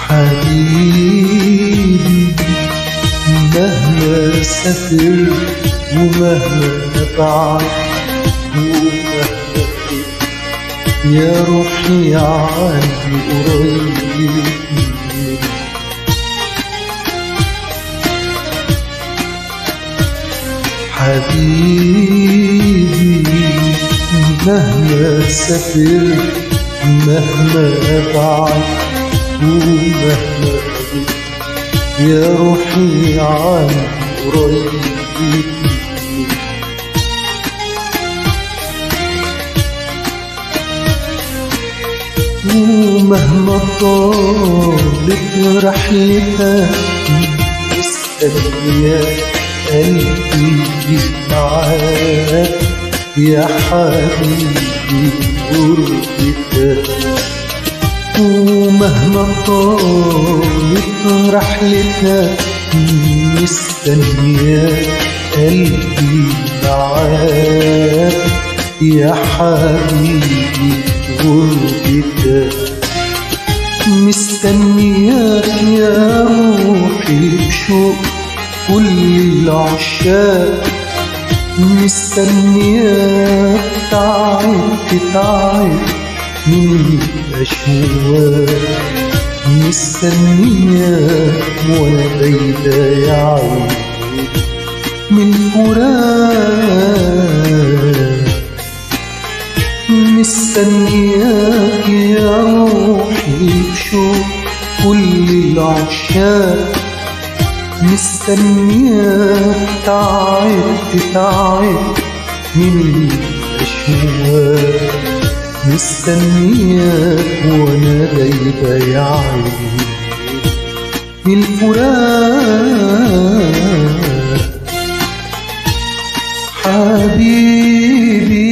حبيبي مهما سافرت ومهما بعد ومهما غبت يا روحي عني قريب حبيبي مهما سافرت مهما بعد ومهما غبت يا روحي عني قريب ومهما طالت رحلتها مستنياك قلبي معاك يا حبيبي غربتك ومهما طالت رحلتها مستنياك قلبي معاك يا حبيبي غربتك مستنياك يا روحي بشوق كل العشاق مستنياك تعبت تعبت من الأشواق مستنياك وانا بعيدة يا عيني من فراق مستنياك يا روحي بشوق كل العشاق مستنياك تعبت تعبت من الأشواق مستنياك وانا دايبة يا عيني من الفراق حبيبي